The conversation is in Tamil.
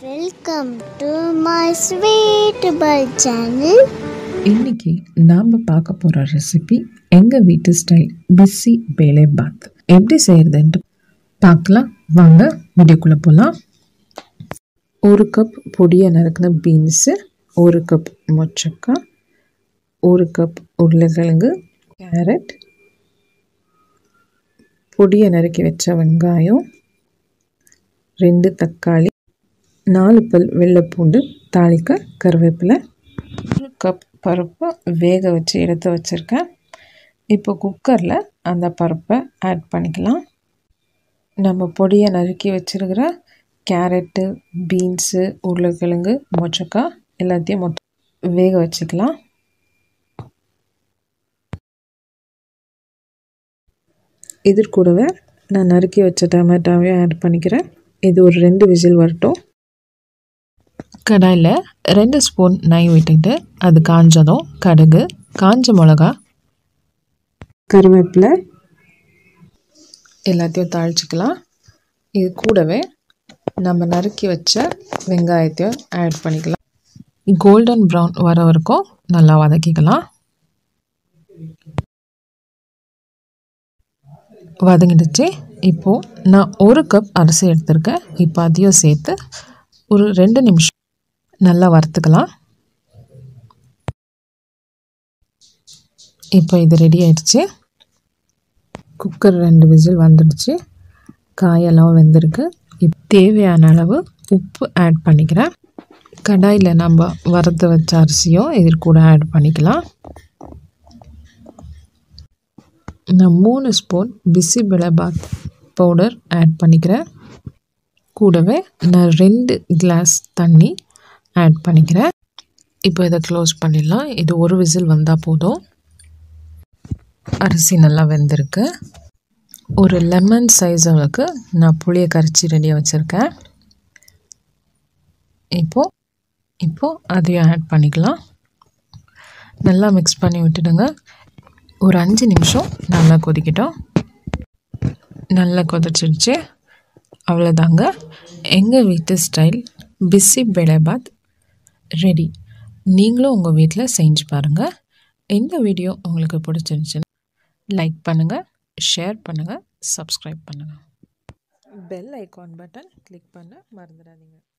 welcome to my sweet pal channel இன்னைக்கு நாம் பார்க்க போகிற ரெசிபி எங்கள் வீட்டு ஸ்டைல் பிஸி பேலே பாத் எப்படி செய்கிறதுன்ட்டு பார்க்கலாம் வாங்க வீடியோக்குள்ளே போகலாம் ஒரு கப் பொடியை நறுக்கின பீன்ஸு ஒரு கப் மொச்சக்காய் ஒரு கப் உருளைக்கிழங்கு கேரட் பொடியை நறுக்கி வச்ச வெங்காயம் ரெண்டு தக்காளி நாலு பல் வெள்ளைப்பூண்டு தாளிக்க கருவேப்பிலை ஒரு கப் பருப்பு வேக வச்சு எடுத்து வச்சுருக்கேன் இப்போ குக்கரில் அந்த பருப்பை ஆட் பண்ணிக்கலாம் நம்ம பொடியை நறுக்கி வச்சுருக்கிற கேரட்டு பீன்ஸு உருளைக்கிழங்கு மொச்சக்காய் எல்லாத்தையும் மொத்தம் வேக வச்சுக்கலாம் இது கூடவே நான் நறுக்கி வச்ச டொமேட்டோவையும் ஆட் பண்ணிக்கிறேன் இது ஒரு ரெண்டு விசில் வரட்டும் கடாயில் ரெண்டு ஸ்பூன் நெய் விட்டுட்டு அது காஞ்சதும் கடுகு காஞ்ச மிளகா கருவேப்பிலை எல்லாத்தையும் தாளிச்சிக்கலாம் இது கூடவே நம்ம நறுக்கி வச்ச வெங்காயத்தையும் ஆட் பண்ணிக்கலாம் கோல்டன் ப்ரௌன் வர வரைக்கும் நல்லா வதக்கிக்கலாம் வதங்கிடுச்சு இப்போது நான் ஒரு கப் அரிசி எடுத்திருக்கேன் இப்போ அதையும் சேர்த்து ஒரு ரெண்டு நிமிஷம் நல்லா வறுத்துக்கலாம் இப்போ இது ரெடி ஆயிடுச்சு குக்கர் ரெண்டு விசில் வந்துடுச்சு காயெல்லாம் வெந்திருக்கு இப்போ தேவையான அளவு உப்பு ஆட் பண்ணிக்கிறேன் கடாயில் நம்ம வறுத்து வச்ச அரிசியும் இது கூட ஆட் பண்ணிக்கலாம் நான் மூணு ஸ்பூன் பிசிபிளபாத் பவுடர் ஆட் பண்ணிக்கிறேன் கூடவே நான் ரெண்டு கிளாஸ் தண்ணி ஆட் பண்ணிக்கிறேன் இப்போ இதை க்ளோஸ் பண்ணிடலாம் இது ஒரு விசில் வந்தால் போதும் அரிசி நல்லா வெந்திருக்கு ஒரு லெமன் சைஸ் அளவுக்கு நான் புளியை கரைச்சி ரெடியாக வச்சுருக்கேன் இப்போது இப்போது அதையும் ஆட் பண்ணிக்கலாம் நல்லா மிக்ஸ் பண்ணி விட்டுடுங்க ஒரு அஞ்சு நிமிஷம் நல்லா கொதிக்கட்டும் நல்லா கொதிச்சிடுச்சு அவ்வளோதாங்க எங்கள் வீட்டு ஸ்டைல் பிஸி பெலேபாத் ரெடி நீங்களும் உங்கள் வீட்டில் செஞ்சு பாருங்கள் இந்த வீடியோ உங்களுக்கு பிடிச்சிருந்துச்சுன்னா லைக் பண்ணுங்கள் ஷேர் பண்ணுங்கள் சப்ஸ்கிரைப் பண்ணுங்கள் பெல் ஐக்கான் பட்டன் கிளிக் பண்ண மறந்துடாதீங்க